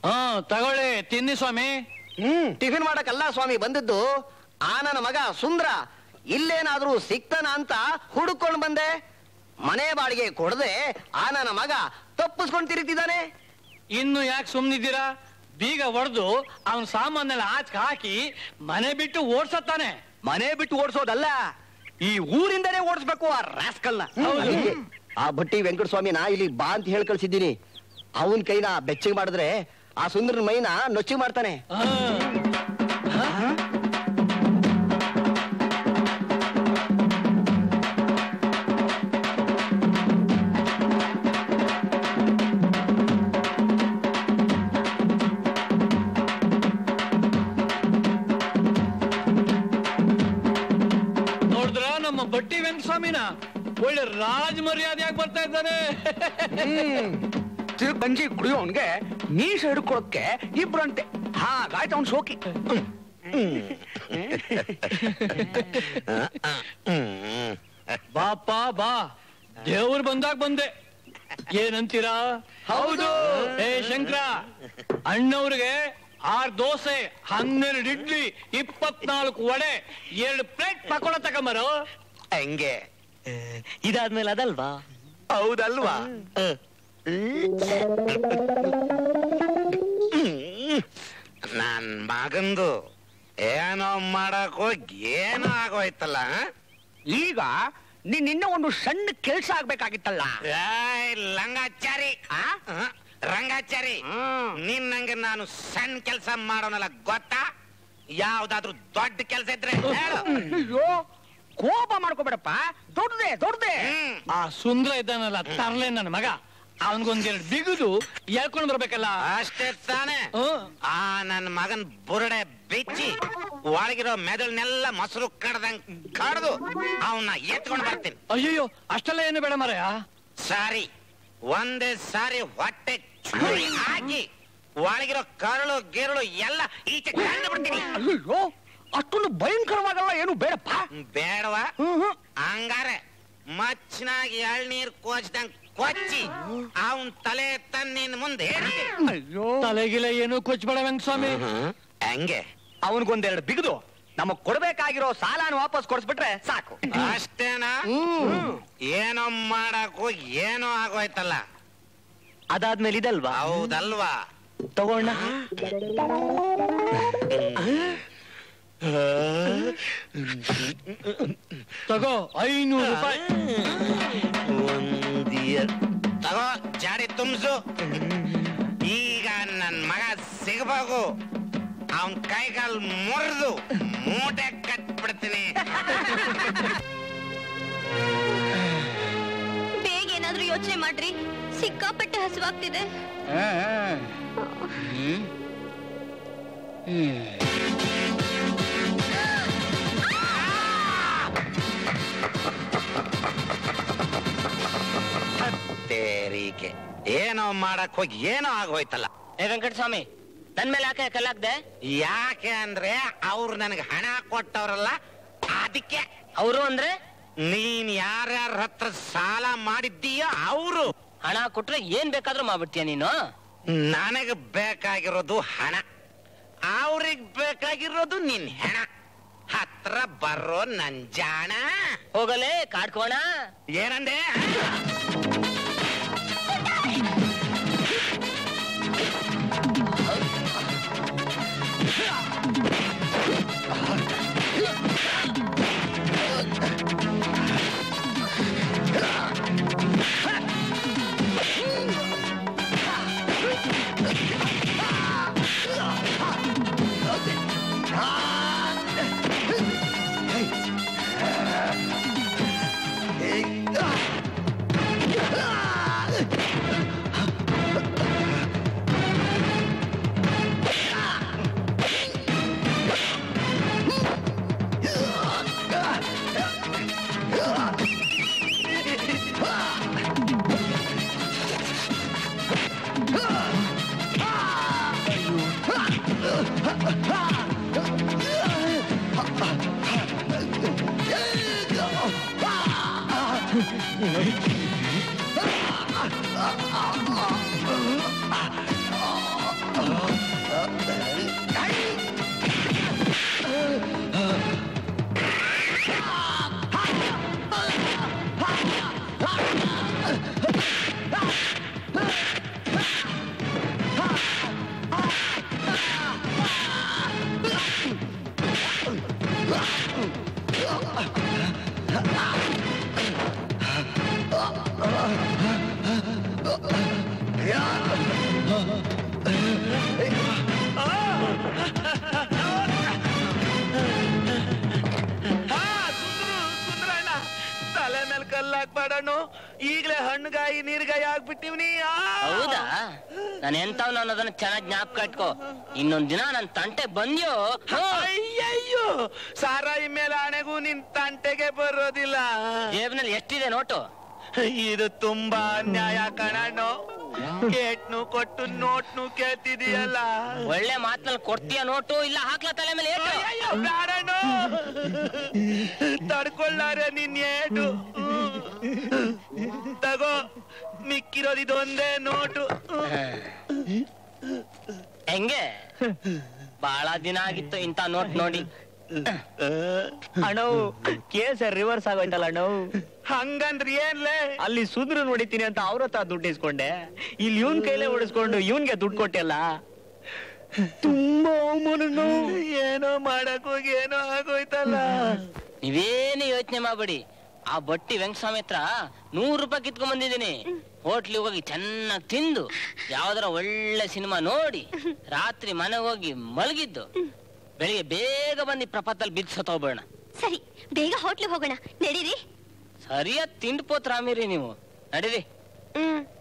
ಹಾ ತಗೊಳ್ಳಿ ತಿನ್ನಿ ಸ್ವಾಮಿ ಹ್ಮ್ ಟಿಫಿನ್ ಮಾಡಕ್ಕಲ್ಲ ಸ್ವಾಮಿ ಬಂದಿದ್ದು ಆ ನನ್ನ ಮಗ ಸುಂದ್ರ ಇಲ್ಲೇನಾದ್ರೂ ಸಿಕ್ತಾನ ಅಂತ ಹುಡುಕೊಂಡು ಬಂದೆ ಮನೆ ಬಾಡಿಗೆ ಕೊಡದೆ ಆ ನನ್ನ ಮಗ ತಪ್ಪಿಸ್ಕೊಂಡು ತಿರುಗ್ತಿದ್ದಾನೆ ಇನ್ನು ಯಾಕೆ ಸುಮ್ನಿದ್ದೀರಾ ಬೀಗ ಹೊಡೆದು ಅವನ ಸಾಮಾನೆಲ್ಲ ಆಚೆ ಹಾಕಿ ಮನೆ ಬಿಟ್ಟು ಓಡ್ಸತ್ತಾನೆ ಮನೆ ಬಿಟ್ಟು ಓಡಿಸೋದಲ್ಲ ಈ ಊರಿಂದನೇ ಓಡಿಸ್ಬೇಕು ಆ ರಾಸ್ಕಲ್ನ ಹೌದು. ಅದಕ್ಕೆ ಆ ಭಟ್ಟಿ ವೆಂಕಟಸ್ವಾಮಿನ ಇಲ್ಲಿ ಬಾ ಅಂತ ಹೇಳಿ ಕಳ್ಸಿದ್ದೀನಿ ಅವನ್ ಕೈನ ಬೆಚ್ಚಗೆ ಮಾಡಿದ್ರೆ ಆ ಸುಂದರನ ಮೈನ ನೊಚ್ಚಿಗೆ ಮಾಡ್ತಾನೆ ಹಾ. ನೋಡಿದ್ರ ನಮ್ಮ ಬಟ್ಟಿ ವೆಂಕಟಸ್ವಾಮಿನ ಒಳ್ಳೆ ರಾಜ ಮರ್ಯಾದೆಯಾಗಿ ಬರ್ತಾ ಇದ್ದಾನೆ ತಿರುಗ್ ಗಂಜಿ ಕುಡಿಯೋನ್ಗೆ ಮೀಸ ಹಿಡ್ಕೊಳಕ್ಕೆ ಇಬ್ರಂತೆ ಹಾಗಾಯ್ತು ಅವ್ನ್ ಶೋಕಿ ಬಾಪ ಬಾ ದೇವ್ರು ಬಂದಾಗ ಬಂದೆ ಏನಂತೀರಾ ಹೌದು ಏ ಶಂಕರ ಅಣ್ಣವ್ರಿಗೆ ಆರ್ ದೋಸೆ ಹನ್ನೆರಡು ಇಡ್ಲಿ ಇಪ್ಪತ್ನಾಲ್ಕು ವಡೆ ಎರಡು ಪ್ಲೇಟ್ ಪಕೋಡ ತಗೊಂಬರು ಹಂಗೆ ಇದಾದ್ಮೇಲೆ ಅದಲ್ವಾ ಹೌದಲ್ವಾ ನನ್ ಮಗಂದು ಏನೋ ಮಾಡಕ್ ಹೋಗಿ ಏನೋ ಆಗೋಯ್ತಲ್ಲ ಈಗ ನೀನ್ ಇನ್ನೂ ಒಂದು ಸಣ್ಣ ಕೆಲ್ಸ ಆಗ್ಬೇಕಾಗಿತ್ತಲ್ಲ ಏಯ್, ಲಂಗಾಚಾರಿ ಆ? ಹ? ರಂಗಾಚಾರಿ ನೀನ್ ನಂಗೆ ನಾನು ಸಣ್ಣ ಕೆಲಸ ಮಾಡೋನಲ್ಲ ಗೊತ್ತಾ ಯಾವ್ದಾದ್ರು ದೊಡ್ಡ ಕೆಲಸ ಇದ್ರೆ ಹೇಳು ಅಯ್ಯೋ ಕೋಪ ಮಾಡ್ಕೋಬೇಡಪ್ಪ ದೊಡ್ಡದೆ ದೊಡ್ಡದೆ ಹ್ಮ್. ಆ ಸುಂದರ ಇದ್ದಾನಲ್ಲ ತರ್ಲೆ ನನ್ನ ಮಗ ಅವನ್ಗೊಂದೆರಡು ಬಿಗುದು ಹೇಳ್ಕೊಂಡ್ ಬರ್ಬೇಕಲ್ಲ ಅಷ್ಟೇ ತಾನೆ ಹ್ಮ್. ಆ ನನ್ ಮಗನ್ ಬುರುಡೆ ಬಿಚ್ಚಿ ಒಳಗಿರೋ ಮೆದುಳನ್ನೆಲ್ಲ ಮೊಸರು ಕಡ್ದಂಗ್ ಕಡ್ದು ಅವನ್ನ ಎತ್ಕೊಂಡ್ ಬರ್ತೀನಿ ಅಯ್ಯಯ್ಯೋ ಅಷ್ಟೆಲ್ಲ ಏನು ಬೇಡ ಮರಯ ಸಾರಿ ಒಂದೇ ಸಾರಿ ಹೊಟ್ಟೆ ಚೂರಿ ಹಾಕಿ ಒಳಗಿರೋ ಕರಳು ಗೆರಳು ಎಲ್ಲ ಈಚೆ ಕಂಡು ಬಿಡ್ತೀನಿ ಅಯ್ಯೋ ಅಷ್ಟೊಂದು ಭಯಂಕರವಾಗಲ್ಲ ಏನು ಬೇಡಪ್ಪ ಬೇಡವಾ ಹ್ಮ್ ಹ್ಮ್. ಹಂಗಾರೆ ಮಚ್ಚಿನಾಗ ಎಳ್ನೀರ್ ಕೋಚ್ದಂಗ್ ಕೊಚ್ಚಿ ಅವನ್ ತಲೆ ತನ್ನಿನ ಮುಂದೆ ಇಡ್ತೀನಿ. ಅಯ್ಯೋ ತಲೆಗಿಲ ಏನು ಕೊಚ್ಬೇಡ ವೆಂಕಟಸ್ವಾಮಿ ಹಂಗೆ ಅವನಿಗೊಂದೆರಡು ಬಿಗಿದು ನಮಗ್ ಕೊಡ್ಬೇಕಾಗಿರೋ ಸಾಲಾನ ವಾಪಸ್ ಕೊಡ್ಸ್ಬಿಟ್ರೆ ಸಾಕು ಅಷ್ಟೇನಾ ಏನೋ ಮಾಡಕ್ ಹೋಗಿ ಏನೋ ಆಗೋಯ್ತಲ್ಲ ಅದಾದ್ಮೇಲೆ ಇದಲ್ವಾ ಹೌದಲ್ವಾ ತಗೋಣ ತಗೋ ಐನೂರು ರೂಪಾಯಿ ತಗೋ ಜಾಡಿ ತುಂಬಿಸು ಈಗ ನನ್ ಮಗ ಸಿಗಬೇಕು ಅವನ್ ಕೈಗಾಲ್ ಮುರಿದು ಮೂಟೆ ಕಟ್ಬಿಡ್ತೀನಿ ಬೇಗ ಏನಾದ್ರೂ ಯೋಚನೆ ಮಾಡ್ರಿ ಸಿಕ್ಕಾಪಟ್ಟೆ ಹಸುವಾಗ್ತಿದೆ ತೇರಿಕೆ ಏನೋ ಮಾಡಕ್ ಹೋಗಿ ಏನೋ ಆಗೋಯ್ತಲ್ಲ ಏ ವೆಂಕಟಸ್ವಾಮಿ ನನ್ ಮೇಲೆ ಯಾಕೆ ಕಲ್ಲಾಗ್ದೆ ಯಾಕೆ ಅಂದ್ರೆ ಅವ್ರು ನನಗೆ ಹಣ ಕೊಟ್ಟವ್ರಲ್ಲ ಅದಕ್ಕೆ ಅವರು ಅಂದ್ರೆ ನೀನ್ ಯಾರ್ಯಾರ ಹತ್ರ ಸಾಲ ಮಾಡಿದ್ದೀಯೋ ಅವರು ಹಣ ಕೊಟ್ರೆ ಏನ್ ಬೇಕಾದ್ರೂ ಮಾಡ್ಬಿಡ್ತೀಯ ನೀನು ನನಗೆ ಬೇಕಾಗಿರೋದು ಹಣ ಅವ್ರಿಗೆ ಬೇಕಾಗಿರೋದು ನಿನ್ ಹೆಣ ಹತ್ರ ಬರೋ ನನ್ ಜಾಣ ಹೋಗಲೇ ಕಾಡ್ಕೋಣ ಏನಂದೆ ನೋಡಣ್ಣು ಈಗಲೇ ಹಣ್ಣುಗಾಯಿ ನೀರ್ಗಾಯಿ ಆಗ್ಬಿಟ್ಟಿವ್ನಿ ಆ! ಹೌದಾ ನಾನು ಎಂತವ್ನು ಅನ್ನೋದನ್ನ ಚೆನ್ನಾಗಿ ಜ್ಞಾಪಕ ಇಟ್ಕೋ ಇನ್ನೊಂದ್ ದಿನ ನನ್ ತಂಟೆ ಬಂದ್ಯೋ ಅಯ್ಯಯ್ಯೋ ಸಾರಾಯಿ ಮೇಲೆ ಆಣೆಗೂ ನಿನ್ ತಂಟೆಗೆ ಬರೋದಿಲ್ಲ ಜೇಬ್ನಲ್ಲಿ ಎಷ್ಟಿದೆ ನೋಟು ಇದು ತುಂಬಾ ಅನ್ಯಾಯ ಕಣಣ್ಣು ಏಟ್ನು ಕೊಟ್ಟು ನೋಟ್ನು ಕೇಳ್ತಿದೀಯಲ್ಲ ಒಳ್ಳೆ ಮಾತ್ನಲ್ಲಿ ಕೊಡ್ತೀಯ ನೋಟು ಇಲ್ಲ ಹಾಕ್ಲ ತಲೆ ಮೇಲೆ ಏಟು? ಅಯ್ಯಯ್ಯೋ, ಬ್ಯಾಡಣ್ಣು ತಡ್ಕೊಳ್ಳಾರೆ ನಿನ್ ಏಟು ತಗೋ ಮಿಕ್ಕಿರೋದು ಇದೊಂದೇ ನೋಟು ಹೆಂಗೆ ಬಹಳ ದಿನ ಆಗಿತ್ತು ಇಂತ ನೋಟ್ ನೋಡಿ ಅಣ್ಣ ಕೇಸ್ ರಿವರ್ಸ್ ಆಗೋಯ್ತಲ್ಲ ಅಣ್ಣ ಹಂಗಂದ್ರೆ ಏನ್ಲೇ ಅಲ್ಲಿ ಸುಂದ್ರ ನೋಡಿತೀನಿ ಅಂತ ಅವ್ರ ಹತ್ರ ದುಡ್ಡು ಇಸ್ಕೊಂಡೆ ಇಲ್ಲಿ ಇವನ್ ಕೈಲೇ ಓಡಿಸ್ಕೊಂಡು ಇವನ್ಗೆ ದುಡ್ಡು ಕೊಟ್ಟಿಲ್ಲ ತುಂಬಾ ಅವಮಾನ ನೋವು. ಏನೋ ಮಾಡಕ್ ಹೋಗಿ ಏನೋ ಆಗೋಯ್ತಲ್ಲ ನೀವೇನು ಯೋಚನೆ ಮಾಡ್ಬೇಡಿ ಆ ಬಟ್ಟಿ ವೆಂಕಸ್ವಾಮಿ ಹತ್ರ ನೂರು ರೂಪಾಯಿ ಕಿತ್ಕೊಂಡ್ ಬಂದಿದ್ದೀನಿ ಹೋಟ್ಲಿಗೆ ಹೋಗಿ ಚೆನ್ನಾಗಿ ತಿಂದು ಯಾವ್ದಾರ ಒಳ್ಳೆ ಸಿನಿಮಾ ನೋಡಿ ರಾತ್ರಿ ಮನೆಗೆ ಹೋಗಿ ಮಲಗಿದ್ದು ಬೆಳಿಗ್ಗೆ ಬೇಗ ಬಂದು ಈ ಪ್ರಪಂಚದಲ್ಲಿ ಬಿದ್ದು ಸತ್ತೋಗ್ಬೇಡ ಸರಿ ಬೇಗ ಹೋಟ್ಲಿಗೆ ಹೋಗೋಣ ನಡೀರಿ ಸರಿಯಾಗಿ ತಿಂಡು ಪೋತ್ ರಾಮಿರಿ ನೀವು ನಡೀರಿ ಹ್ಮ್